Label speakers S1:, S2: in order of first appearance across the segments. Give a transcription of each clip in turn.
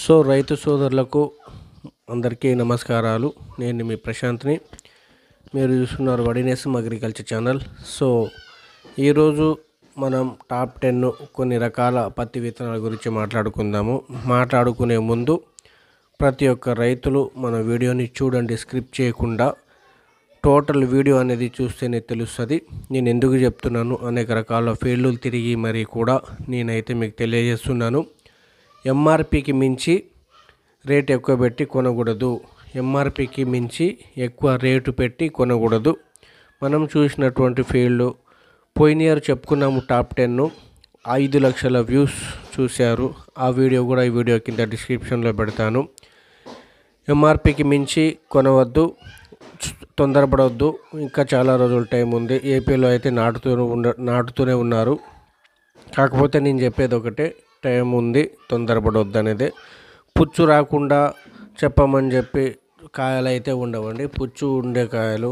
S1: So రైతు సోదరులకు అందరికీ నమస్కారాలు నేను మీ ప్రశాంత్ని మీరు చూస్తున్నారు వడినేసం అగ్రికల్చర్ ఛానల్ సో ఈరోజు మనం టాప్ టెన్ కొన్ని రకాల పత్తి విత్తనాల గురించి మాట్లాడుకుందాము మాట్లాడుకునే ముందు ప్రతి ఒక్క రైతులు మన వీడియోని చూడండి స్క్రిప్ట్ చేయకుండా టోటల్ వీడియో అనేది చూస్తేనే తెలుస్తుంది నేను ఎందుకు చెప్తున్నాను అనేక రకాల ఫీల్డ్లు తిరిగి మరి కూడా నేనైతే మీకు తెలియజేస్తున్నాను ఎంఆర్పికి మించి రేట్ ఎక్కువ పెట్టి కొనకూడదు ఎంఆర్పికి మించి ఎక్కువ రేటు పెట్టి కొనకూడదు మనం చూసినటువంటి ఫీల్డ్ పోయిన ఇయర్ చెప్పుకున్నాము టాప్ టెన్ ఐదు లక్షల వ్యూస్ చూశారు ఆ వీడియో కూడా ఈ వీడియో కింద డిస్క్రిప్షన్లో పెడతాను ఎంఆర్పికి మించి కొనవద్దు తొందరపడవద్దు ఇంకా చాలా రోజుల టైం ఉంది ఏపీలో అయితే నాటుతూ ఉండ నాటుతూనే ఉన్నారు కాకపోతే నేను చెప్పేది ఒకటే టైం ఉంది తొందరపడవద్దు అనేది పుచ్చు రాకుండా చెప్పమని చెప్పి కాయలు అయితే ఉండవండి పుచ్చు ఉండే కాయలు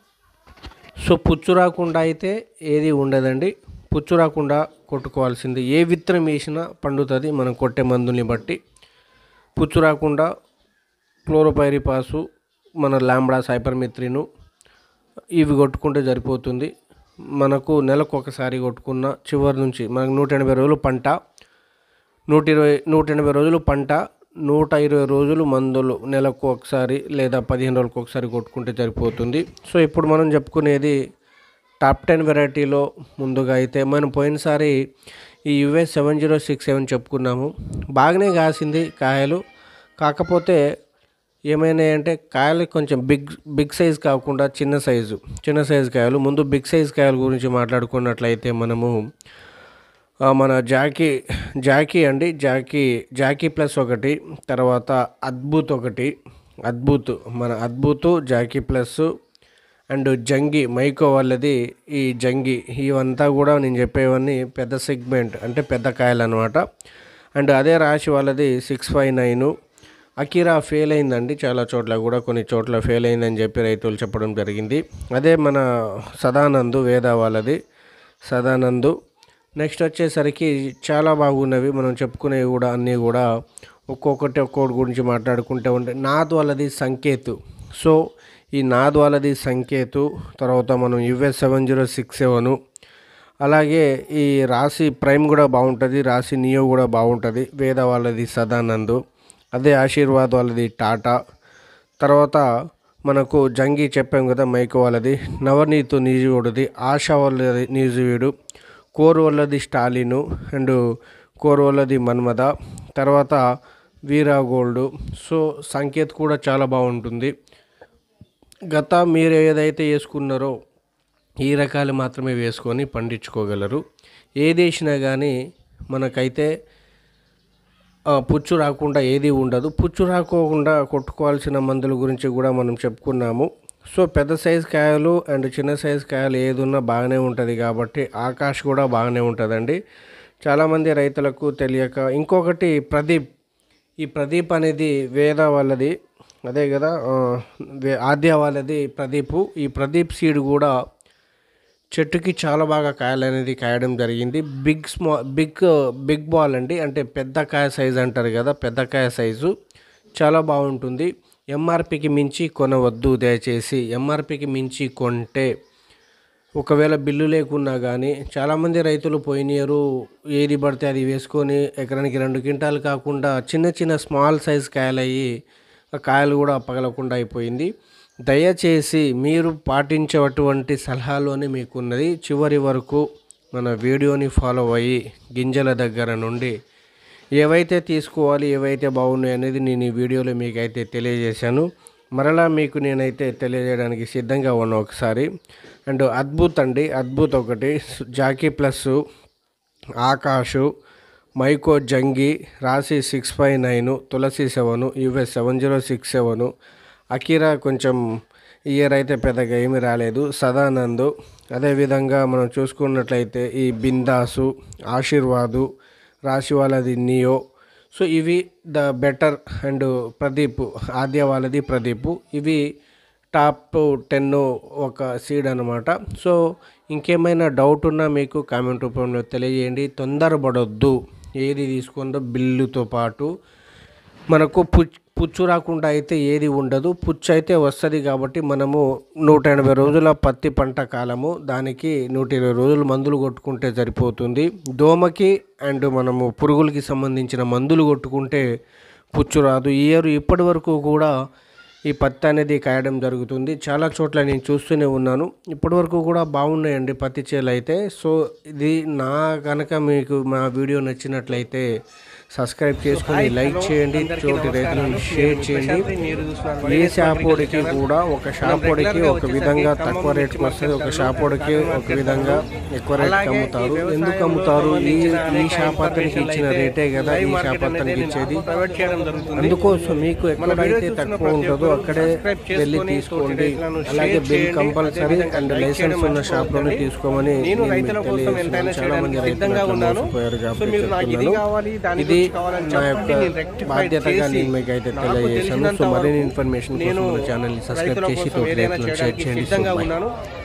S1: సో పుచ్చు రాకుండా అయితే ఏది ఉండదండి పుచ్చు రాకుండా కొట్టుకోవాల్సింది ఏ విత్తనం వేసినా పండుతుంది మనం కొట్టే మందుని బట్టి పుచ్చు రాకుండా క్లోరోపైరిపాసు మన లాంబ్డా సైపర్మిత్రిను ఇవి కొట్టుకుంటే సరిపోతుంది మనకు నెలకు ఒకసారి కొట్టుకున్న చివరి నుంచి మనకు నూట ఎనభై రోజులు పంట నూట ఇరవై నూట ఎనభై రోజులు పంట నూట ఇరవై రోజులు మందులు నెలకు ఒకసారి లేదా పదిహేను రోజులకు ఒకసారి కొట్టుకుంటే సరిపోతుంది సో ఇప్పుడు మనం చెప్పుకునేది టాప్ టెన్ వెరైటీలో ముందుగా అయితే మనం పోయినసారి ఈ US seven zero six seven చెప్పుకున్నాము బాగానే కాసింది కాయలు కాకపోతే ఏమైనాయి అంటే కాయలు కొంచెం బిగ్ బిగ్ సైజ్ కాకుండా చిన్న సైజు చిన్న సైజు కాయలు ముందు బిగ్ సైజ్ కాయల గురించి మాట్లాడుకున్నట్లయితే మనము ఆ, మన జాకీ జాకీ అండి జాకీ జాకీ ప్లస్ ఒకటి తర్వాత అద్భుత్ ఒకటి అద్భుత్ మన Adbhut Jackie plus and Jangi Mahyco వాళ్ళది ఈ జంగి ఇవంతా కూడా నేను చెప్పేవన్నీ పెద్ద సెగ్మెంట్ అంటే పెద్ద కాయలు అనమాట అండ్ అదే రాశి వాళ్ళది six five nine Akira fail అయిందండి చాలా చోట్ల కూడా కొన్ని చోట్ల ఫెయిల్ అయిందని చెప్పి రైతులు చెప్పడం జరిగింది అదే మన సదానందు వేద వాళ్ళది సదానందు నెక్స్ట్ వచ్చేసరికి చాలా బాగున్నవి మనం చెప్పుకునేవి కూడా అన్నీ కూడా ఒక్కొక్కటి ఒక్కొక్కటి గురించి మాట్లాడుకుంటూ ఉంటే నాద్ వాళ్ళది సంకేత్ సో ఈ నాద్ వాళ్ళది సంకేతు తర్వాత మనం US seven zero six seven అలాగే ఈ రాశి ప్రైమ్ కూడా బాగుంటుంది రాశి నియో కూడా బాగుంటుంది వేద వాళ్ళది సదానందు అదే ఆశీర్వాద్ వాళ్ళది టాటా తర్వాత మనకు జంగి చెప్పాం కదా మైక్ వాళ్ళది నవనీతు నీజువుడిది ఆశా వాళ్ళది నీజువుడు కోర్ వాళ్ళది స్టాలిను అండ్ కోర్ వాళ్ళది మన్మద తర్వాత వీరా గోల్డ్ సో సంకేత్ కూడా చాలా బాగుంటుంది గత మీరు ఏదైతే వేసుకున్నారో ఈ రకాలు మాత్రమే వేసుకొని పండించుకోగలరు ఏది వేసినా కానీ మనకైతే ఆ, పుచ్చు రాకుండా ఏది ఉండదు పుచ్చు రాకోకుండా కొట్టుకోవాల్సిన మందుల గురించి కూడా మనం చెప్పుకున్నాము సో పెద్ద సైజు కాయలు అండ్ చిన్న సైజు కాయలు ఏది ఉన్నా బాగానే ఉంటుంది కాబట్టి ఆకాష్ కూడా బాగానే ఉంటుందండి చాలామంది రైతులకు తెలియక ఇంకొకటి ప్రదీప్ ఈ ప్రదీప్ అనేది వేద వాళ్ళది అదే కదా ఆ, వే- ఆద్య వాళ్ళది ప్రదీప్ ఈ ప్రదీప్ సీడ్ కూడా చెట్టుకి చాలా బాగా కాయలు అనేది కాయడం జరిగింది బిగ్ స్మా బిగ్ బిగ్ బాల్ అండి అంటే పెద్ద కాయ సైజు అంటారు కదా పెద్ద కాయ సైజు చాలా బాగుంటుంది ఎంఆర్పికి మించి కొనవద్దు దయచేసి ఎంఆర్పికి మించి కొంటే ఒకవేళ బిల్లు లేకున్నా కానీ చాలామంది రైతులు పోయినారు ఏది పడితే అది వేసుకొని ఎకరానికి రెండు క్వింటాలు కాకుండా చిన్న చిన్న స్మాల్ సైజ్ కాయలు అయ్యి ఆ కాయలు కూడా పగలకుండా అయిపోయింది దయచేసి మీరు పాటించేటువంటి సలహాలోనే మీకున్నది చివరి వరకు మన వీడియోని ఫాలో అయ్యి గింజల దగ్గర నుండి ఏవైతే తీసుకోవాలి ఏవైతే బాగున్నాయి అనేది నేను ఈ వీడియోలో మీకైతే తెలియజేశాను మరలా మీకు నేనైతే తెలియజేయడానికి సిద్ధంగా ఉన్నా ఒకసారి అండ్ అద్భుత్ అండి అద్భుత్ ఒకటి Jackie plus ఆకాషు Mahyco Jangi Rasi six five nine Tulasi seven US seven zero six seven Akira కొంచెం ఇయర్ అయితే పెద్దగా ఏమీ రాలేదు సదానంద్ అదేవిధంగా మనం చూసుకున్నట్లయితే ఈ బిందాసు ఆశీర్వాదు రాశి వాళ్ళది నియో సో ఇవి the better and Pradeep Aadya వాళ్ళది ప్రదీప్ ఇవి టాప్ టెన్ ఒక సీడ్ అనమాట సో ఇంకేమైనా డౌట్ ఉన్నా మీకు కామెంట్ రూపంలో తెలియజేయండి తొందరపడొద్దు ఏది తీసుకుందో బిల్లుతో పాటు మనకు పుచ్చు పుచ్చు రాకుండా అయితే ఏది ఉండదు పుచ్చు అయితే వస్తుంది కాబట్టి మనము నూట ఎనభై రోజుల పత్తి పంట కాలము దానికి నూట ఇరవై రోజులు మందులు కొట్టుకుంటే సరిపోతుంది దోమకి అండ్ మనము పురుగులకి సంబంధించిన మందులు కొట్టుకుంటే పుచ్చు రాదు ఈ ఇయర్ ఇప్పటి వరకు కూడా ఈ పత్తి అనేది కాయడం జరుగుతుంది చాలా చోట్ల నేను చూస్తూనే ఉన్నాను ఇప్పటివరకు కూడా బాగున్నాయండి పత్తి చేలు అయితే సో ఇది నా కనుక మీకు మా వీడియో నచ్చినట్లయితే సబ్స్క్రైబ్ చేసుకొని లైక్ చేయండి చోటి రైతులను షేర్ చేయండి ఏ షాపోడికి కూడా ఒక షాపోడికి ఒక విధంగా తక్కువ రేట్కి వస్తుంది ఒక షాపోడికి ఒక విధంగా ఎక్కువ రేట్కి అమ్ముతారు ఎందుకు అమ్ముతారు ఈ ఈ షాప్ అతనికి ఇచ్చిన రేటే కదా ఈ షాప్ అతనికి ఇచ్చేది అందుకోసం మీకు ఎక్కడైతే తక్కువ ఉంటుందో అక్కడే వెళ్ళి తీసుకోండి అలాగే బిల్ కంపల్సరీ అండ్ లైసెన్స్ ఉన్న షాప్ లోనే తీసుకోమని నేను మీకు తెలియజేస్తున్నాను. చాలా మంది రైతులు అట్లా మోసపోయారు కాబట్టి చెప్తున్నాను. ఇది నా యొక్క బాధ్యతగా నేను మీకు అయితే తెలియజేశాను సో మరిన్ని ఇన్ఫర్మేషన్ కోసం మన ఛానల్ సబ్స్క్రైబ్ చేసి తోటి రైతులను షేర్ చేయండి సో బై.